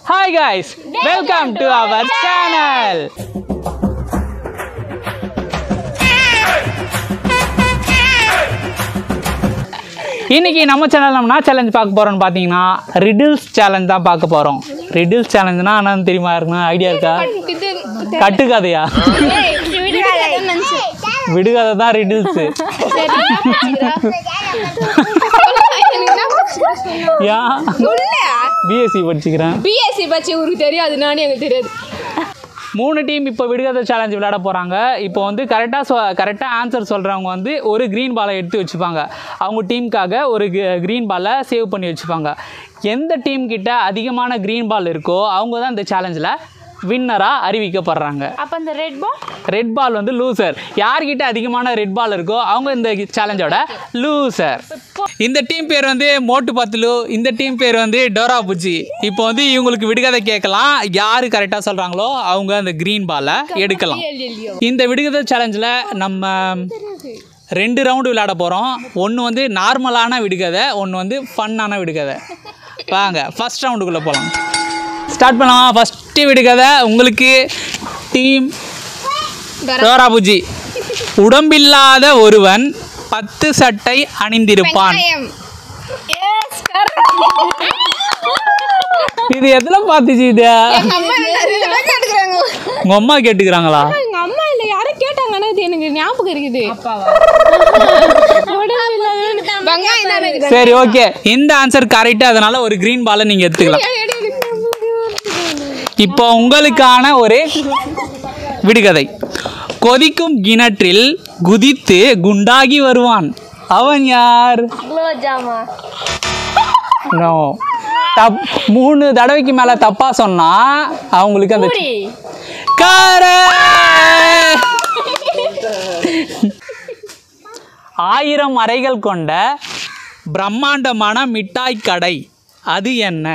Hi guys welcome to our channel இன்னைக்கு நம்ம channel நம்ம என்ன சேலஞ்ச் பார்க்க போறோம்னு பார்த்தீங்கன்னா ரிடில்ஸ் சேலஞ்ச் தான் பார்க்க போறோம் ரிடில்ஸ் சேலஞ்ச்னா என்னன்னு தெரியுமா இருக்குன்னா ஐடியா இருக்கா கட்டுக்கதையா விடுகதை தான் ரிடில்ஸ் ஏன் பிஎஸ்சி படிச்சுக்கிறேன் பிஎஸ்சி பற்றி ஊருக்கு தெரியும் அது நானே எனக்கு தெரியாது மூணு டீம் இப்போ விடுகதை சேலஞ்ச் விளையாட போகிறாங்க இப்போ வந்து கரெக்டாக சொ கரெக்டாக ஆன்சர் சொல்கிறவங்க வந்து ஒரு க்ரீன் பாலை எடுத்து வச்சுப்பாங்க அவங்க டீமுக்காக ஒரு க்ரீன் பாலை சேவ் பண்ணி வச்சுப்பாங்க எந்த டீம் கிட்ட அதிகமான க்ரீன் பால் இருக்கோ அவங்க தான் இந்த சேலஞ்சில் வின்னராக அறிவிக்கப்படுறாங்க அப்போ அந்த ரெட் பால் ரெட் பால் வந்து லூசர் யார்கிட்ட அதிகமான ரெட் பால் இருக்கோ அவங்க இந்த சேலஞ்சோட லூசர் இந்த டீம் பேர் வந்து மோட்டு பத்துலு இந்த டீம் பேர் வந்து டோரா புஜி இப்போ வந்து இவங்களுக்கு விடுகதை கேட்கலாம் யார் கரெக்டாக சொல்கிறாங்களோ அவங்க அந்த க்ரீன் பாலை எடுக்கலாம் இந்த விடுகதை சேலஞ்சில் நம்ம ரெண்டு ரவுண்டு விளையாட போகிறோம் ஒன்று வந்து நார்மலான விடுகதை ஒன்று வந்து ஃபன்னான விடுகதை வாங்க ஃபஸ்ட் ரவுண்டுக்குள்ளே போகலாம் ஸ்டார்ட் பண்ணலாம் ஃபஸ்ட்டு விடுகதை உங்களுக்கு டீம் டோரா புஜி உடம்பில்லாத ஒருவன் பத்து சட்டை அணிந்திருப்பான் இது எதுல பார்த்துச்சு இது உங்க அம்மா கேட்டுக்கிறாங்களா எங்க அம்மா இல்ல யாரும் கேட்டாங்கன்னா இது எனக்கு ஞாபகம் இருக்குது வெங்காயம் தானே இது. சரி ஓகே இந்த ஆன்சர் கரெக்ட் அதனால ஒரு கிரீன் பாலை நீங்க எடுத்துக்கலாம் இப்போ உங்களுக்கான ஒரு விடுகதை கொதிக்கும் கிணற்றில் குதித்து குண்டாகி வருவான் அவன் யார் நோ தப் மூணு தடவைக்கு மேல தப்பா சொன்னா அவங்களுக்கு அந்த Correct! ஆயிரம் அறைகள் கொண்ட பிரம்மாண்டமான மிட்டாய் கடை அது என்ன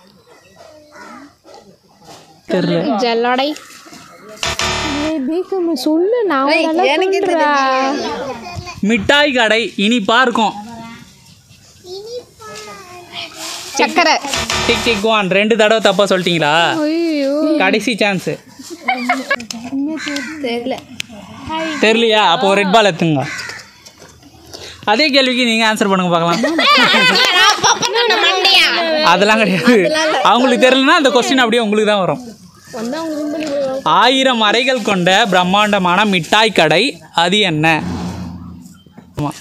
தெரியல ஜல்லடை சொல்லு நான் மிட்டாய் கடை இனிப்பா இருக்கும் சக்கரை டிக் டிக் ஒன் ரெண்டு தடவை தப்பா சொல்லிட்டீங்களா கடைசி சான்ஸ் தெரியல தெரியலையா அப்போ ஒரு ரெட் பால் எடுத்துங்க அதே கேள்விக்கு நீங்க ஆன்சர் பண்ணுங்க பார்க்கலாம் அதெல்லாம் கிடையாது அவங்களுக்கு தெரியலனா அந்த கொஸ்டின் அப்படியே உங்களுக்கு தான் வரும் ஆயிரம் அறைகள் கொண்ட பிரம்மாண்டமான மிட்டாய் கடை அது என்ன ஆமா.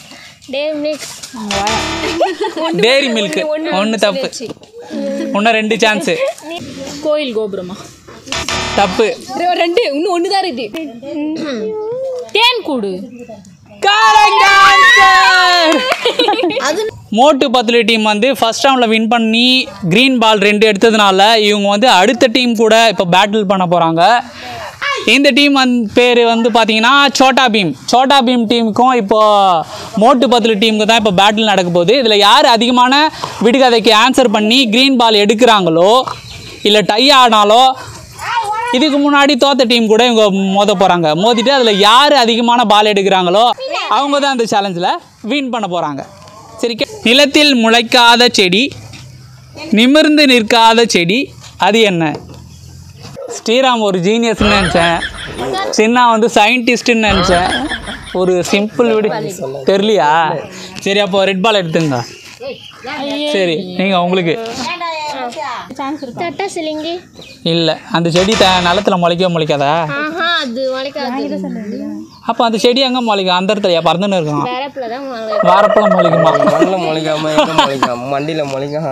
டேரி மில்க் ஒன்று தப்பு இன்னும் ரெண்டு சான்ஸு கோயில் கோபுரமா தப்பு ரெண்டு இன்னும் ஒன்று தான் இருக்கு தேன் கூடு Correct answer! மோட்டு பத்துல டீம் வந்து ஃபர்ஸ்ட் ரவுண்டில் வின் பண்ணி க்ரீன் பால் ரெண்டு எடுத்ததுனால இவங்க வந்து அடுத்த டீம் கூட இப்போ பேட்டில் பண்ண போகிறாங்க இந்த டீம் வந்து பேர் வந்து பார்த்தீங்கன்னா சோட்டா பீம் சோட்டா பீம் டீமுக்கும் இப்போ மோட்டு பத்துல டீமுக்கு தான் இப்போ பேட்டில் நடக்க போகுது இதில் யார் அதிகமான விடுகதைக்கு ஆன்சர் பண்ணி க்ரீன் பால் எடுக்கிறாங்களோ இல்லை டை ஆனாலோ இதுக்கு முன்னாடி தோத்த டீம் கூட இவங்க மோத போகிறாங்க மோதிட்டு அதில் யார் அதிகமான பால் எடுக்கிறாங்களோ அவங்க தான் அந்த சேலஞ்சில் வின் பண்ண போகிறாங்க சரி கே- நிலத்தில் முளைக்காத செடி நிமிர்ந்து நிற்காத செடி அது என்ன ஸ்ரீராம் ஒரு ஜீனியஸ்னு நினச்சேன் சின்னா வந்து சயின்டிஸ்ட்னு நினச்சேன் ஒரு சிம்பிள் விடு தெரியலையா சரி அப்போ ரெட் பால் எடுத்துங்க சரி நீங்கள் உங்களுக்கு தட்டா சிலிங்கி இல்லை அந்த செடி த நிலத்துல முளைக்கவே முளைக்காதா ஆஹா அது முளைக்காது அப்போ அந்த செடி எங்கே முளைக்கும் அந்த இடத்துல பறந்துன்னு இருக்கும் வேறப்புல தான் முளை வாரப்பழம் முளைக்குமா மண்ணில் முளைக்காம எங்கே முளைக்காம மண்டியில் முளைக்காம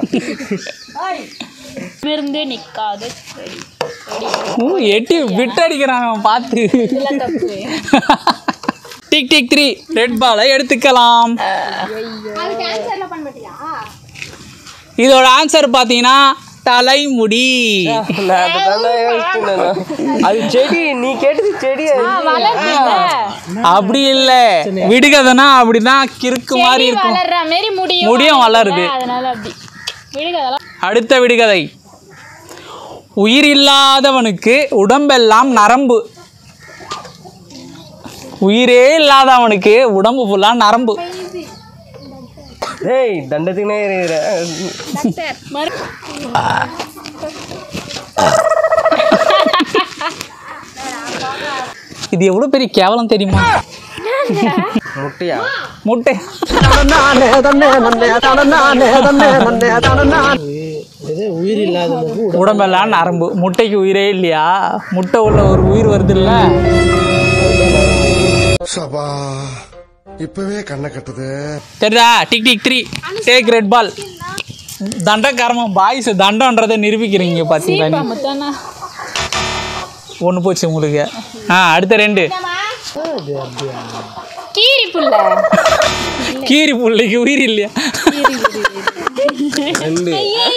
இருந்து நிக்காத ஊ, எட்டி விட்டடிக்கிறான் அவன் பார்த்து டிக் டிக் த்ரீ ரெட் பாலை எடுத்துக்கலாம் இதோட ஆன்சர் பார்த்தீங்கன்னா தலைமுடி நான் அதை தானே யோசிச்சுனேன் நான். அது செடி நீ கேட்டது செடி அப்படி இல்லை விடுகதைனா அப்படிதான் கிறுக்கு மாதிரி இருக்கும் வளர்ற மாதிரி முடியும் முடியும் வளருது அதனால அப்படி விடுங்க அதெல்லாம் அடுத்த விடுகதை உயிர் இல்லாதவனுக்கு உடம்பெல்லாம் நரம்பு உயிரே இல்லாதவனுக்கு உடம்பு ஃபுல்லாக நரம்பு டேய் தண்டத்துக்குனே இருக்கிற இது எவ்வளவு பெரிய கேவலம் தெரியுமா முட்டையா முட்டை உயிர் இல்லாத உடம்பெல்லாம் நரம்பு முட்டைக்கு உயிரே இல்லையா முட்டை உள்ள ஒரு உயிர் வருது இல்ல சபா இப்பவே கண்ணை கட்டுது தெரியுதா tick tick three take red ball தண்டக்காரமா பாய்ஸ் தண்டன்றதை நிரூபிக்கிறீங்க பார்த்தீங்களா முத்தானா ஒன்று போச்சு உங்களுக்கு ஆ அடுத்த ரெண்டு கீரி புள்ள கீரி புள்ளைக்கு உயிர் இல்லையா ரெண்டு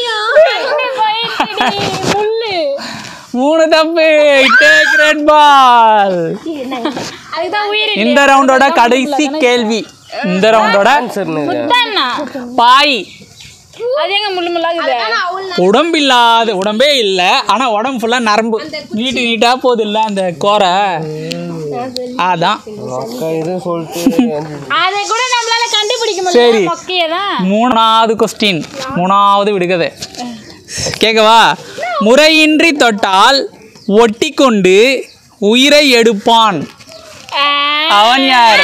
முள்ளு மூணு தப்பு டேக் ரெட் பால் அதுதான் உயிர் இந்த ரவுண்டோட கடைசி கேள்வி இந்த ரவுண்டோட ஆன்சர்னு முத்தானா பாய் அது எங்க முள்ளு முள்ளாகுது உடம்பு இல்லாத உடம்பே இல்லை ஆனா உடம்பு ஃபுல்லா நரம்பு நீட்டு நீட்டா போகுது இல்ல அந்த கோரை அதான் அக்கா இது சொல்லிட்டு அதை கூட நம்மளால கண்டுபிடிக்க சரி. முடியல மொக்கைய தான் மூணாவது கொஸ்டின் மூணாவது விடுகதை கேட்கவா முறையின்றி தொட்டால் ஒட்டி கொண்டு உயிரை எடுப்பான் அவன் யார்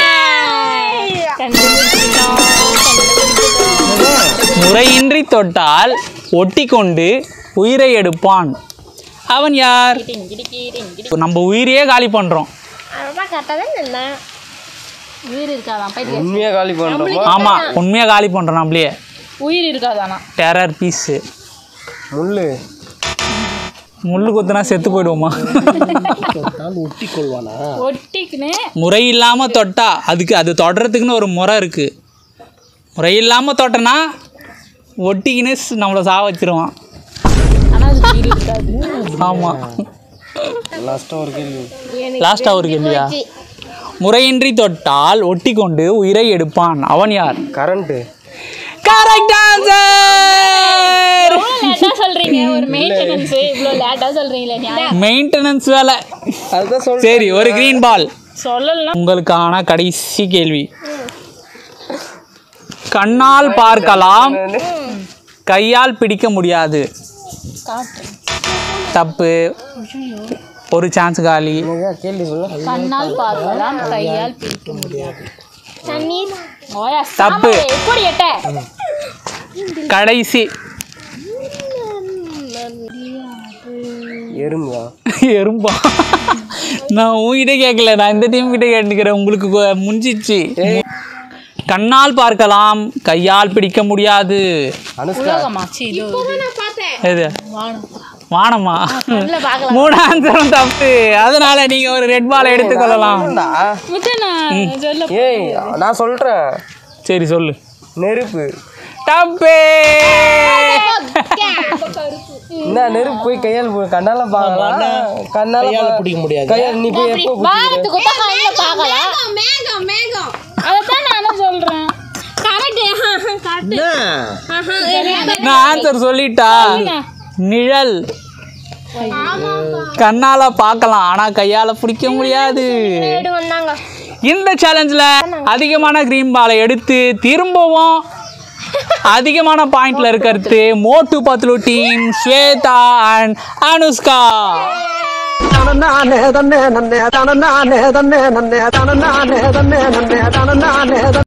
முறையின்றி தொட்டால் ஒட்டி கொண்டு உயிரை எடுப்பான் அவன் யார் நம்ம உயிரையே காலி பண்றோம் அதான் கரெக்டாக தான் இருந்தேன் உயிர் இருக்காதான் பைத்தியம் உண்மையா காலி பண்றோமா ஆமா உண்மையா காலி பண்றோம் நம்மளையே உயிர் இருக்காதானா டெரர் பீஸு முள்ளு முள்ளு குத்துனா செத்து போயிடுவோமா ஒட்டி கொள்வானா ஒட்டிக்குன்னு முறை இல்லாமல் தொட்டா அதுக்கு அது தொடுறதுக்குன்னு ஒரு முறை இருக்குது முறை இல்லாமல் தொட்டனா ஒட்டிக்கின்னு ஸ்- நம்மளை சா வச்சிருவான் ஆனா அது உயிர் இருக்காது ஆமாம் லாஸ்டா ஒரு கேள்வி லாஸ்ட்டாக ஒரு கேள்வியா முறையின்றி தொட்டால் ஒட்டி கொண்டு உயிரை எடுப்பான் அவன் யார் கரண்ட்டு கரெக்ட் ஆன்சர் லேட்டா சொல்றீங்க ஒரு மெயின்டெனன்ஸ் இவ்வளோ லேட்டா சொல்றீங்களே நியாயம் மெயின்டெனன்ஸ் வேலை அதுதான் சொல் சரி ஒரு கிரீன் பால் சொல்லலாம் உங்களுக்கான கடைசி கேள்வி கண்ணால் பார்க்கலாம் கையால் பிடிக்க முடியாது தப்பு ஒரு சான்ஸ் காலி கேள்வி சொல்ல கண்ணால் பார்க்கலாம் கையால் பிடிக்க முடியாது தண்ணீர் ஓயா தப்பு. சாம்பார் எப்படி எட்ட கடைசி எறும்பா எறும்பா நான் உங்ககிட்ட கேட்கல நான் இந்த டீம் கிட்ட கேட்டுக்கிறேன் உங்களுக்கு கொ- முடிஞ்சிச்சு கண்ணால் பார்க்கலாம் கையால் பிடிக்க முடியாது அனுஷ்கா உலகமாச்சு இது எது வானம் வானமா கண்ணில் பார்க்கலாம் மூணு ஆன்சரும் தப்பு அதனால நீங்க ஒரு ரெட் பால் எடுத்துக்கொள்ளலாம் முத்தனா சொல்ல ஏய் நான் சொல்றேன் சரி சொல்லு நெருப்பு தப்பு என்ன நெருப்பு போய் கையால் போ- கண்ணால பார்க்கலாம் கண்ணால கையால பா- பிடிக்க முடியாது கையால் நீ போய் எப்போ வானத்துக்கு கூட கண்ணில் பார்க்கலாம் மேகம் மேகம் அதைத்தான் நானும் சொல்றேன் கரெக்ட் நான் ஆன்சர் சொல்லிட்டா நிழல் கண்ணால பார்க்கலாம் ஆனா கையால பிடிக்க முடியாது வந்தாங்க இந்த சேலஞ்சில் அதிகமான கிரீன் பாலை எடுத்து திரும்பவும் அதிகமான பாயிண்ட்ல இருக்கிறது மோட்டு பத்லு டீம் ஸ்வேதா அண்ட் அனுஷ்கா நானே தன்னே நன்னே தானே நானே தன்னே நன்னே தானே நானே தன்னே நன்னே தானே நானே